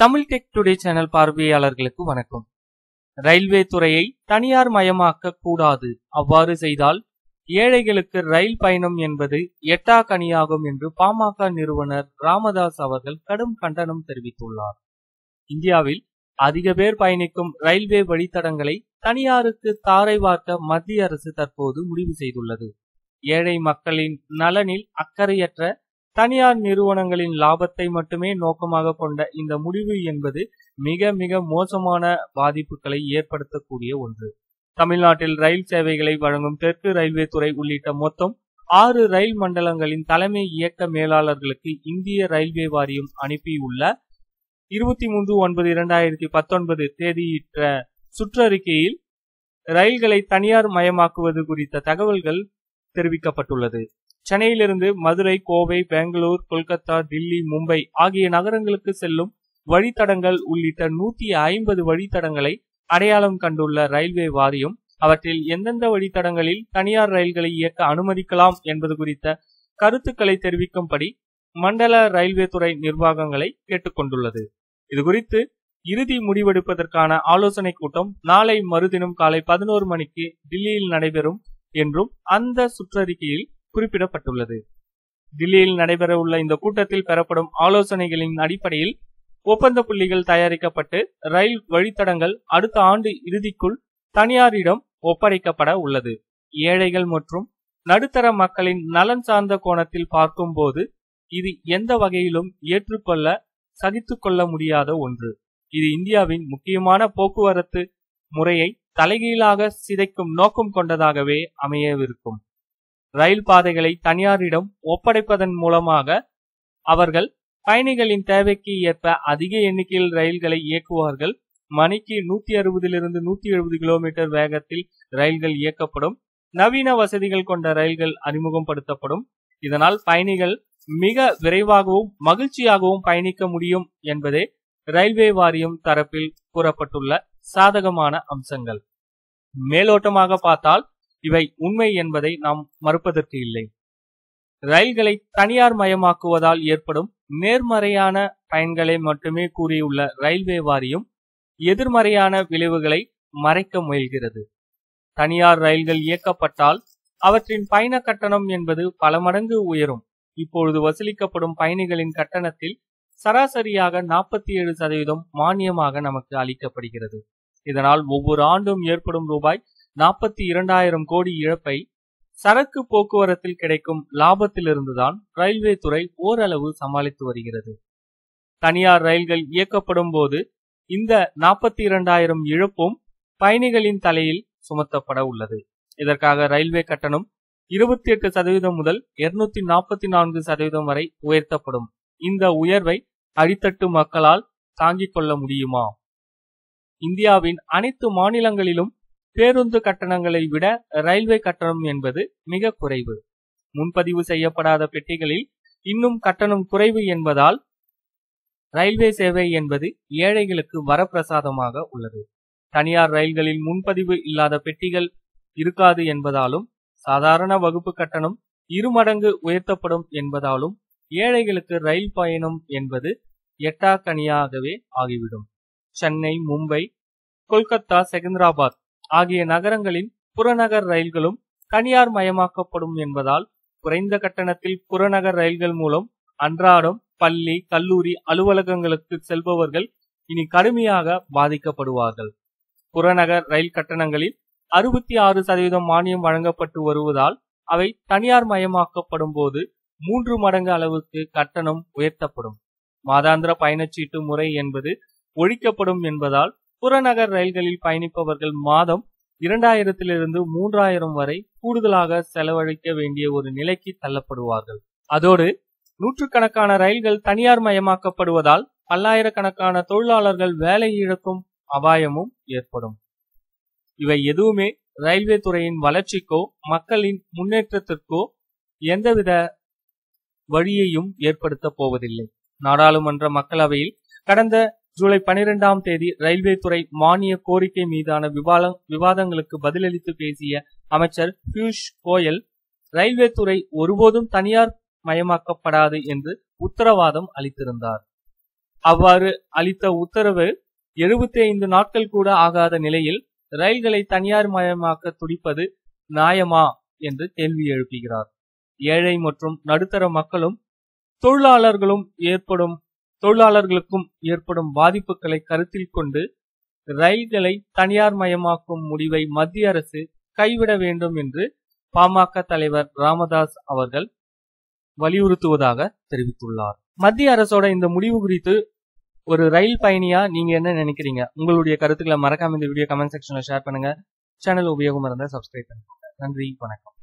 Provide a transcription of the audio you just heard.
Tamil tech today channel பார்வையாளர்களுக்கு வணக்கம் railway துறையை தனியார் மயமாக்க கூடாது அவ்வாறு செய்தால் ஏழைகளுக்கு ரயில் பயணம் என்பது எட்டா கனியாகும் என்று பாமக நிறுவனர் ராமதாஸ் அவர்கள் கடும் கண்டனம் தெரிவித்துள்ளார் இந்தியாவில் அதிக பேர் பயணிக்கும் ரயில்வே வழித்தடங்களை தனியாருக்கு தாரை வார்க்க மத்திய அரசு தற்போது முடிவு செய்துள்ளது ஏழை மக்களின் நலனில் அக்கறையற்ற தனியார் நிறுவனங்களின் லாபத்தை மட்டுமே நோக்கமாக கொண்ட இந்த முடிவு என்பது மிக மிக மோசமான பாதிப்புகளை ஏற்படுத்தக்கூடிய ஒன்று தமிழ்நாட்டில் ரயில் சேவைகளை வழங்கும் தெற்கு ரயில்வே துறை உள்ளிட்ட மொத்தம் ஆறு ரயில் மண்டலங்களின் தலைமை இயக்க மேலாளர்களுக்கு இந்திய ரயில்வே வாரியம் அனுப்பியுள்ள இருபத்தி மூன்று ஒன்பது இரண்டாயிரத்தி பத்தொன்பது தேதியிட்ட சுற்றறிக்கையில் ரயில்களை தனியார் மயமாக்குவது குறித்த தகவல்கள் தெரிவிக்கப்பட்டுள்ளது சென்னையிலிருந்து மதுரை கோவை பெங்களூர் கொல்கத்தா தில்லி மும்பை ஆகிய நகரங்களுக்கு செல்லும் வழித்தடங்கள் உள்ளிட்ட நூத்தி ஐம்பது வழித்தடங்களை அடையாளம் கண்டுள்ள ரயில்வே வாரியம் அவற்றில் எந்தெந்த வழித்தடங்களில் தனியார் ரயில்களை இயக்க அனுமதிக்கலாம் என்பது குறித்த கருத்துக்களை தெரிவிக்கும்படி மண்டல ரயில்வே துறை நிர்வாகங்களை கேட்டுக்கொண்டுள்ளது இதுகுறித்து இறுதி முடிவெடுப்பதற்கான ஆலோசனை கூட்டம் நாளை மறுதினம் காலை பதினோரு மணிக்கு டில்லியில் நடைபெறும் என்றும் அந்த சுற்றறிக்கையில் குறிப்பிடப்பட்டுள்ளது தில்லியில் நடைபெறவுள்ள இந்த கூட்டத்தில் பெறப்படும் ஆலோசனைகளின் அடிப்படையில் ஒப்பந்த புள்ளிகள் தயாரிக்கப்பட்டு ரயில் வழித்தடங்கள் அடுத்த ஆண்டு இறுதிக்குள் தனியாரிடம் ஒப்படைக்கப்பட உள்ளது ஏழைகள் மற்றும் நடுத்தர மக்களின் நலன் சார்ந்த கோணத்தில் பார்க்கும்போது இது எந்த வகையிலும் ஏற்றுக்கொள்ள சகித்துக் கொள்ள முடியாத ஒன்று இது இந்தியாவின் முக்கியமான போக்குவரத்து முறையை தலைகீழாக சிதைக்கும் நோக்கம் கொண்டதாகவே அமையவிருக்கும் ரயில் பாதைகளை தனியாரிடம் ஒப்படைப்பதன் மூலமாக அவர்கள் பயணிகளின் தேவைக்கு ஏற்ப அதிக எண்ணிக்கையில் ரயில்களை இயக்குவார்கள் மணிக்கு நூத்தி அறுபதிலிருந்து நூத்தி எழுபது கிலோமீட்டர் வேகத்தில் ரயில்கள் இயக்கப்படும் நவீன வசதிகள் கொண்ட ரயில்கள் அறிமுகப்படுத்தப்படும் இதனால் பயணிகள் மிக விரைவாகவும் மகிழ்ச்சியாகவும் பயணிக்க முடியும் என்பதே ரயில்வே வாரியம் தரப்பில் கூறப்பட்டுள்ள சாதகமான அம்சங்கள் மேலோட்டமாக பார்த்தால் இவை உண்மை என்பதை நாம் மறுப்பதற்கு இல்லை ரயில்களை தனியார் மயமாக்குவதால் ஏற்படும் நேர்மறையான பயன்களை மட்டுமே கூறியுள்ள ரயில்வே வாரியம் எதிர்மறையான விளைவுகளை மறைக்க முயல்கிறது தனியார் ரயில்கள் இயக்கப்பட்டால் அவற்றின் பயண கட்டணம் என்பது பல மடங்கு உயரும் இப்பொழுது வசூலிக்கப்படும் பயணிகளின் கட்டணத்தில் சராசரியாக நாற்பத்தி ஏழு சதவீதம் மானியமாக நமக்கு அளிக்கப்படுகிறது இதனால் ஒவ்வொரு ஆண்டும் ஏற்படும் ரூபாய் நாற்பத்தி இரண்டாயிரம் கோடி இழப்பை சரக்கு போக்குவரத்தில் கிடைக்கும் லாபத்திலிருந்துதான் ரயில்வே துறை ஓரளவு சமாளித்து வருகிறது தனியார் ரயில்கள் இயக்கப்படும் போது இந்த நாற்பத்தி இரண்டாயிரம் இழப்பும் பயணிகளின் தலையில் சுமத்தப்பட உள்ளது இதற்காக ரயில்வே கட்டணம் இருபத்தி எட்டு சதவீதம் முதல் இருநூத்தி நாற்பத்தி நான்கு சதவீதம் வரை உயர்த்தப்படும் இந்த உயர்வை அடித்தட்டு மக்களால் தாங்கிக் கொள்ள முடியுமா இந்தியாவின் அனைத்து மாநிலங்களிலும் பேருந்து கட்டணங்களை விட ரயில்வே கட்டணம் என்பது மிக குறைவு முன்பதிவு செய்யப்படாத பெட்டிகளில் இன்னும் கட்டணம் குறைவு என்பதால் ரயில்வே சேவை என்பது ஏழைகளுக்கு வரப்பிரசாதமாக உள்ளது தனியார் ரயில்களில் முன்பதிவு இல்லாத பெட்டிகள் இருக்காது என்பதாலும் சாதாரண வகுப்பு கட்டணம் இருமடங்கு உயர்த்தப்படும் என்பதாலும் ஏழைகளுக்கு ரயில் பயணம் என்பது எட்டாக்கனியாகவே ஆகிவிடும் சென்னை மும்பை கொல்கத்தா செகந்திராபாத் ஆகிய நகரங்களின் புறநகர் ரயில்களும் தனியார் மயமாக்கப்படும் என்பதால் குறைந்த கட்டணத்தில் புறநகர் ரயில்கள் மூலம் அன்றாடம் பள்ளி கல்லூரி அலுவலகங்களுக்கு செல்பவர்கள் இனி கடுமையாக பாதிக்கப்படுவார்கள் புறநகர் ரயில் கட்டணங்களில் அறுபத்தி ஆறு சதவீதம் மானியம் வழங்கப்பட்டு வருவதால் அவை தனியார் மயமாக்கப்படும் போது மூன்று மடங்கு அளவுக்கு கட்டணம் உயர்த்தப்படும் மாதாந்திர பயணச்சீட்டு முறை என்பது ஒழிக்கப்படும் என்பதால் புறநகர் ரயில்களில் பயணிப்பவர்கள் மாதம் இரண்டாயிரத்திலிருந்து மூன்றாயிரம் வரை கூடுதலாக செலவழிக்க வேண்டிய ஒரு நிலைக்கு தள்ளப்படுவார்கள் அதோடு நூற்றுக்கணக்கான ரயில்கள் தனியார் மயமாக்கப்படுவதால் பல்லாயிரக்கணக்கான தொழிலாளர்கள் வேலை இழக்கும் அபாயமும் ஏற்படும் இவை எதுவுமே ரயில்வே துறையின் வளர்ச்சிக்கோ மக்களின் முன்னேற்றத்திற்கோ எந்தவித வழியையும் ஏற்படுத்த போவதில்லை நாடாளுமன்ற மக்களவையில் கடந்த ஜூலை பனிரெண்டாம் தேதி ரயில்வே துறை மானிய கோரிக்கை மீதான விவாதங்களுக்கு பதிலளித்து பேசிய அமைச்சர் பியூஷ் கோயல் ரயில்வே துறை ஒருபோதும் தனியார் மயமாக்கப்படாது என்று உத்தரவாதம் அளித்திருந்தார் அவ்வாறு அளித்த உத்தரவு எழுபத்தி ஐந்து நாட்கள் கூட ஆகாத நிலையில் ரயில்களை தனியார் மயமாக்க துடிப்பது நியாயமா என்று கேள்வி எழுப்புகிறார் ஏழை மற்றும் நடுத்தர மக்களும் தொழிலாளர்களும் ஏற்படும் தொழிலாளர்களுக்கும் ஏற்படும் பாதிப்புகளை கருத்தில் கொண்டு ரயில்களை தனியார் மயமாக்கும் முடிவை மத்திய அரசு கைவிட வேண்டும் என்று பாமக தலைவர் ராமதாஸ் அவர்கள் வலியுறுத்துவதாக தெரிவித்துள்ளார் மத்திய அரசோட இந்த முடிவு குறித்து ஒரு ரயில் பயணியா நீங்க என்ன நினைக்கிறீங்க உங்களுடைய கருத்துக்களை மறக்காம இந்த வீடியோ கமெண்ட் செக்ஷன்ல ஷேர் பண்ணுங்க சேனல் உபயோகம் இருந்தால் சப்ஸ்கிரைப் பண்ணுங்க நன்றி வணக்கம்